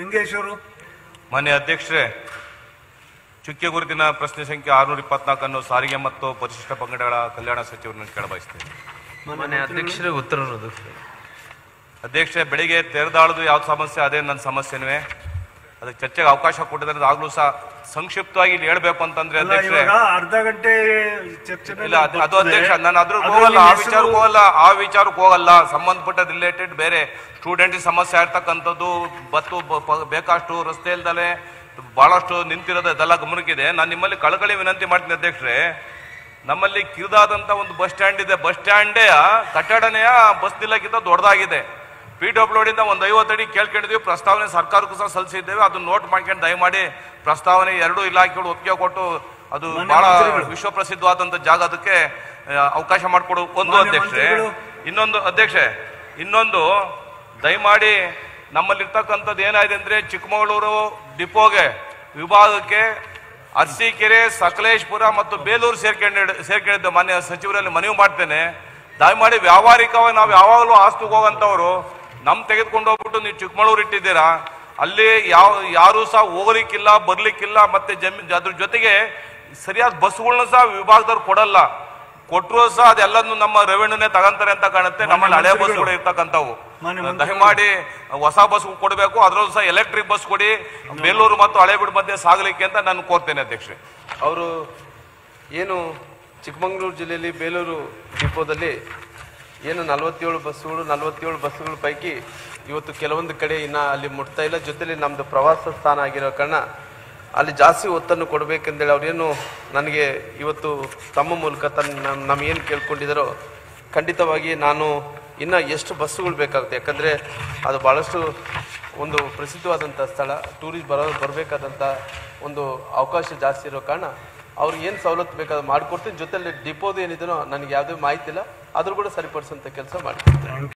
ಲಿಂಗೇಶ್ ಅವರು ಮಾನ್ಯ ಅಧ್ಯಕ್ಷರೇ ಚುಕ್ಕೆ ಗುರುತಿನ ಪ್ರಶ್ನೆ ಸಂಖ್ಯೆ ಆರುನೂರ ಇಪ್ಪತ್ನಾಲ್ಕನ್ನು ಸಾರಿಗೆ ಮತ್ತು ಪರಿಶಿಷ್ಟ ಪಂಗಡಗಳ ಕಲ್ಯಾಣ ಸಚಿವರನ್ನು ಕೇಳಬಯಸ್ತೇನೆ ಮಾನ್ಯ ಅಧ್ಯಕ್ಷರೇ ಉತ್ತರ ಅಧ್ಯಕ್ಷ ಬೆಳಿಗ್ಗೆ ತೆರೆದಾಳದು ಯಾವ ಸಮಸ್ಯೆ ಅದೇ ನನ್ನ ಸಮಸ್ಯೆನೇ ಅದಕ್ಕೆ ಚರ್ಚೆಗೆ ಅವಕಾಶ ಕೊಟ್ಟಿದ್ರೆ ಆಗ್ಲೂ ಸಹ ಸಂಕ್ಷಿಪ್ತವಾಗಿ ಇಲ್ಲಿ ಹೇಳ್ಬೇಕು ಅಂತಂದ್ರೆ ಅಲ್ಲ ಅಧ್ಯಕ್ಷರೇ ಇವಾಗ ಅರ್ಧ ಗಂಟೆ ಚರ್ಚೆ ಮೇಲೆ ಇಲ್ಲ ಅದು- ಅದು ಬರ್ತದೆ. ಅಧ್ಯಕ್ಷ ನಾನು ಅದ್ರ ಅದ್ರಲ್ಲಿ ಹೋಗಲ್ಲ ಆ ಹೆಸರು- ವಿಚಾರಕ್ಕೆ ಹೋಗಲ್ಲ ಆ ವಿಚಾರಕ್ಕೆ ಹೋಗಲ್ಲ ಸಂಬಂಧಪಟ್ಟ ರಿಲೇಟೆಡ್ ಬೇರೆ ಸ್ಟೂಡೆಂಟ್ ಸಮಸ್ಯೆ ಆಗ್ತಕ್ಕಂಥದ್ದು ಬತ್ತು ಬ- ಪ- ಬೇಕಷ್ಟು ರಸ್ತೆ ಇಲ್ದಲೆ ಬಹಳಷ್ಟು ನಿಂತಿರೋದು ಅದೆಲ್ಲ ಗಮನಕ್ಕಿದೆ ನಾನು ನಿಮ್ಮಲ್ಲಿ ಕಳಕಳಿ ವಿನಂತಿ ಮಾಡ್ತೀನಿ ಅಧ್ಯಕ್ಷರೇ ನಮ್ಮಲ್ಲಿ ಕಿರಿದಾದಂತ ಒಂದು ಬಸ್ ಸ್ಟ್ಯಾಂಡ್ ಇದೆ ಬಸ್ ಸ್ಟ್ಯಾಂಡೇ ಕಟ್ಟಡನೆಯ ಬಸ್ ನಿಲ್ಲಕ್ಕಿಂತ ದೊಡ್ಡದಾಗಿದೆ ಪಿ ಡಬ್ಲ್ಯೂ ಡಿಂದ ಒಂದು ಐವತ್ತು ಅಡಿ ಕೇಳ್ಕೊಂಡಿದ್ವಿ ಪ್ರಸ್ತಾವನೆ ಸರ್ಕಾರಕ್ಕೂ ಸಹ ಸಲ್ಲಿಸಿದ್ದೇವೆ ಅದನ್ನ ನೋಟ್ ಮಾಡ್ಕೊಂಡು ದಯಮಾಡಿ ಪ್ರಸ್ತಾವನೆ ಎರಡೂ ಇಲಾಖೆಗಳು ಒಪ್ಪಿಗೆ ಕೊಟ್ಟು ಅದು ಮಾನ್ಯ ಬಹಳ ಮಂತ್ರಿಗಳು. ವಿಶ್ವ ಪ್ರಸಿದ್ಧವಾದಂತ ಜಾಗ ಅದಕ್ಕೆ ಆ, ಅವಕಾಶ ಮಾಡಿಕೊಡು ಒಂದು ಮಾನ್ಯ ಅಧ್ಯಕ್ಷೆ ಮಂತ್ರಿಗಳು. ಇನ್ನೊಂದು ಅಧ್ಯಕ್ಷೆ ಇನ್ನೊಂದು ದಯಮಾಡಿ ನಮ್ಮಲ್ಲಿರ್ತಕ್ಕಂಥದ್ದು ಏನಾಗಿದೆ ಅಂದ್ರೆ ಚಿಕ್ಕಮಗಳೂರು ಡಿಪೋಗೆ ವಿಭಾಗಕ್ಕೆ ಅರಸೀಕೆರೆ ಸಕಲೇಶ್ಪುರ ಮತ್ತು ಬೇಲೂರು ಸೇರ್ಕೊಂಡು ಸೇರ್ಕೊಂಡಿದ್ದ ಮಾನ್ಯ ಸಚಿವರಲ್ಲಿ ಮನವಿ ಮಾಡ್ತೇನೆ ದಯಮಾಡಿ ವ್ಯಾವಹಾರಿಕವಾಗಿ ನಾವು ಯಾವಾಗಲೂ ಆಸ್ತಿಗೆ ಹೋಗಂತವ್ರು ನಮ್ ತೆಗೆದುಕೊಂಡು ಹೋಗ್ಬಿಟ್ಟು ನೀವು ಚಿಕ್ಕಮಗಳೂರು ಇಟ್ಟಿದ್ದೀರಾ ಅಲ್ಲಿ ಯಾವ ಯಾರು ಸಹ ಹೋಗ್ಲಿಕ್ಕಿಲ್ಲ ಬರ್ಲಿಕ್ಕಿಲ್ಲ ಮತ್ತೆ ಜಮೀನ್ ಅದ್ರ ಜೊತೆಗೆ ಸರಿಯಾದ ಬಸ್ಗಳನ್ನ ಸಹ ವಿಭಾಗದವ್ರು ಕೊಡಲ್ಲ ಕೊಟ್ಟರು ಸಹ ಅದೆಲ್ಲದನ್ನು ನಮ್ಮ ರೆವೆನ್ಯೂನೇ ತಗಂತಾರೆ ಅಂತ ಕಾಣುತ್ತೆ ನಮ್ಮಲ್ಲಿ ಹಳೆ ಮಂತ್ರಿಗಳು. ಬಸ್ಗಳು ಇರ್ತಕ್ಕಂಥವು ಮಾನ್ಯ ಮಂತ್ರಿಗಳು. ದಯಮಾಡಿ ಹೊಸ ಬಸ್ ಕೊಡಬೇಕು ಅದರಲ್ಲೂ ಸಹ ಎಲೆಕ್ಟ್ರಿಕ್ ಬಸ್ ಕೊಡಿ ಬೇಲೂರು ಮತ್ತು ಹಳೇಬೀಡು ಮಧ್ಯೆ ಸಾಗಲಿಕ್ಕೆ ಅಂತ ನಾನು ಕೋರ್ತೇನೆ ಅಧ್ಯಕ್ಷೆ ಅವರು ಏನು ಚಿಕ್ಕಮಗಳೂರು ಜಿಲ್ಲೆಯಲ್ಲಿ ಬೇಲೂರು ಡಿಪೋದಲ್ಲಿ ಏನು ನಲವತ್ತೇಳು ಬಸ್ಸುಗಳು ನಲವತ್ತೇಳು ಬಸ್ಸುಗಳ ಪೈಕಿ ಇವತ್ತು ಕೆಲವೊಂದು ಕಡೆ ಇನ್ನ ಅಲ್ಲಿ ಮುಟ್ತಾ ಇಲ್ಲ ಜೊತೆಲಿ ನಮ್ದು ಪ್ರವಾಸ ಸ್ಥಾನ ಆಗಿರೋ ಕಾರಣ ಅಲ್ಲಿ ಜಾಸ್ತಿ ಒತ್ತನ್ನು ಕೊಡಬೇಕೆಂದೇಳಿ ಅವ್ರೇನು ನನಗೆ ಇವತ್ತು ತಮ್ಮ ಮೂಲಕ ತನ್ನ ನಮ್ಮ ಏನು ಕೇಳ್ಕೊಂಡಿದ್ದಾರೋ ಖಂಡಿತವಾಗಿ ನಾನು ಇನ್ನ ಎಷ್ಟು ಬಸ್ಸುಗಳು ಬೇಕಾಗುತ್ತೆ ಯಾಕಂದ್ರೆ ಅದು ಬಹಳಷ್ಟು ಒಂದು ಪ್ರಸಿದ್ಧವಾದಂಥ ಸ್ಥಳ ಟೂರಿಸ್ಟ್ ಬರೋ ಬರಬೇಕಾದಂಥ ಒಂದು ಅವಕಾಶ ಜಾಸ್ತಿ ಇರೋ ಕಾರಣ ಅವ್ರಿಗೆ ಏನು ಸವಲತ್ತು ಬೇಕಾದ ಮಾಡಿಕೊಡ್ತೀನಿ ಜೊತೆಲಿ ಡಿಪೋದು ಏನಿದೆಯೋ ನನಗೆ ಯಾವುದೇ ಮಾಹಿತಿ ಇಲ್ಲ ಅದ್ರ ಕೂಡ ಸರಿಪಡಿಸುವಂಥ ಕೆಲಸ ಮಾಡ್ತೀನಿ